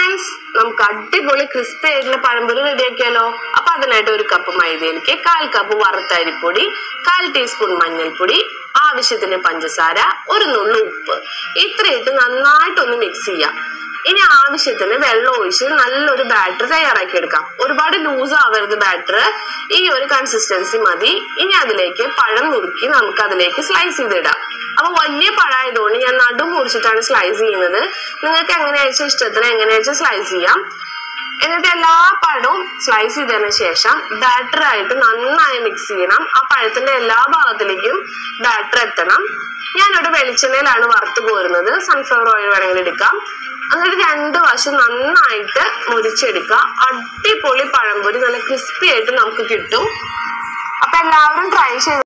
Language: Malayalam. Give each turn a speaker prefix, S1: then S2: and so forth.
S1: ഫ്രണ്ട്സ് നമുക്ക് അടിപൊളി ക്രിസ്പി ആയിട്ടുള്ള പഴംപൊരി റെഡിയാക്കിയാലോ അപ്പൊ അതിനായിട്ട് ഒരു കപ്പ് മൈദയിലേക്ക് കാൽ കപ്പ് വറുത്ത അരിപ്പൊടി കാൽ ടീസ്പൂൺ മഞ്ഞൾപ്പൊടി ആവശ്യത്തിന് പഞ്ചസാര ഒരു നുള്ളു ഉപ്പ് ഇത്രയിട്ട് നന്നായിട്ടൊന്ന് മിക്സ് ചെയ്യാം ഇനി ആവശ്യത്തിന് വെള്ളം ഒഴിച്ച് നല്ലൊരു ബാറ്റർ തയ്യാറാക്കി എടുക്കാം ഒരുപാട് ലൂസ് ആവരുത് ബാറ്റർ ഈ ഒരു കൺസിസ്റ്റൻസി മതി ഇനി അതിലേക്ക് പഴം നുറുക്കി നമുക്ക് അതിലേക്ക് സ്ലൈസ് ചെയ്തിടാം അപ്പൊ വലിയ പഴമായതുകൊണ്ട് ഞാൻ നടു മുറിച്ചിട്ടാണ് സ്ലൈസ് ചെയ്യുന്നത് നിങ്ങൾക്ക് എങ്ങനെയാണെന്ന് ഇഷ്ടത്തിന് എങ്ങനെയാണെന്ന് സ്ലൈസ് ചെയ്യാം എന്നിട്ട് എല്ലാ പഴവും സ്ലൈസ് ചെയ്തതിന് ശേഷം ബാറ്റർ ആയിട്ട് നന്നായി മിക്സ് ചെയ്യണം ആ പഴത്തിന്റെ എല്ലാ ഭാഗത്തിലേക്കും ബാറ്റർ എത്തണം ഞാനിവിടെ വെളിച്ചെണ്ണയിലാണ് വറുത്ത് പോരുന്നത് സൺഫ്ലവർ ഓയിൽ വേണമെങ്കിൽ എടുക്കാം എന്നിട്ട് രണ്ട് വശം നന്നായിട്ട് മുരിച്ചെടുക്കുക അടിപൊളി പഴംപൊരി നല്ല ക്രിസ്പി ആയിട്ട് നമുക്ക് കിട്ടും അപ്പൊ എല്ലാവരും ട്രൈ ചെയ്ത്